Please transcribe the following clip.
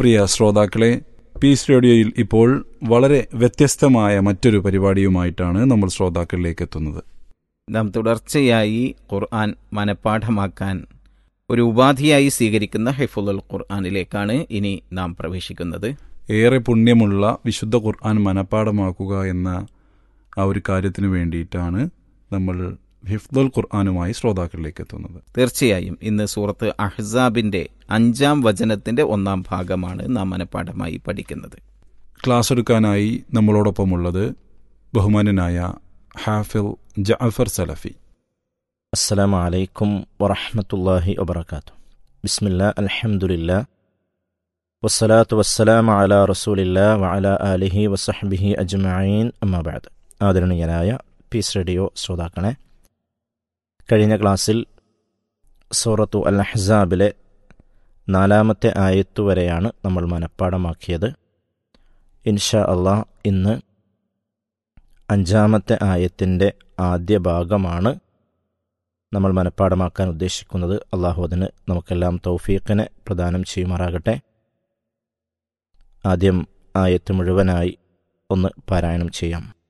പ്രിയ ശ്രോതാക്കളെ പീസ് റേഡിയോയിൽ ഇപ്പോൾ വളരെ വ്യത്യസ്തമായ മറ്റൊരു പരിപാടിയുമായിട്ടാണ് നമ്മൾ ശ്രോതാക്കളിലേക്ക് എത്തുന്നത് നാം തുടർച്ചയായി ഖുർആൻ മനഃപ്പാഠമാക്കാൻ ഒരു ഉപാധിയായി സ്വീകരിക്കുന്ന ഹെഫുൽ ഖുർആനിലേക്കാണ് ഇനി നാം പ്രവേശിക്കുന്നത് ഏറെ പുണ്യമുള്ള വിശുദ്ധ ഖുർആൻ മനഃപ്പാടമാക്കുക എന്ന ആ ഒരു കാര്യത്തിന് വേണ്ടിയിട്ടാണ് നമ്മൾ ഹിഫ്ദുൽ ഖുർആനുമായി ശ്രോതാക്കളിലേക്ക് എത്തുന്നത് തീർച്ചയായും ഇന്ന് സൂറത്ത് അഹ്സാബിന്റെ അഞ്ചാം വചനത്തിന്റെ ഒന്നാം ഭാഗമാണ് നാം മനഃപ്പാഠമായി പഠിക്കുന്നത് ക്ലാസ് എടുക്കാനായി നമ്മളോടൊപ്പമുള്ളത് ബഹുമാനനായ ഹാഫിൽ ജഅഫർ സലഫി السلام عليكم ورحمة الله وبركاته بسم الله الحمد لله والصلاة والسلام على رسول الله وعلى آله وصحبه أجمعين أما بعد ആദരണീയനായ പീസ് റേഡിയോ ശ്രോതാക്കളെ കഴിഞ്ഞ ക്ലാസ്സിൽ സൂറത്തു അൽ അഹ്സാബിലെ നാലാമത്തെ ആയത്തു വരെയാണ് നമ്മൾ മനഃപ്പാടമാക്കിയത് ഇൻഷാ അള്ളാഹ് ഇന്ന് അഞ്ചാമത്തെ ആയത്തിൻ്റെ ആദ്യ ഭാഗമാണ് നമ്മൾ മനഃപ്പാടമാക്കാൻ ഉദ്ദേശിക്കുന്നത് അള്ളാഹു അതിന് നമുക്കെല്ലാം തൗഫീഖിനെ പ്രദാനം ചെയ്യുമാറാകട്ടെ ആദ്യം ആയത്ത് മുഴുവനായി ഒന്ന് പാരായണം ചെയ്യാം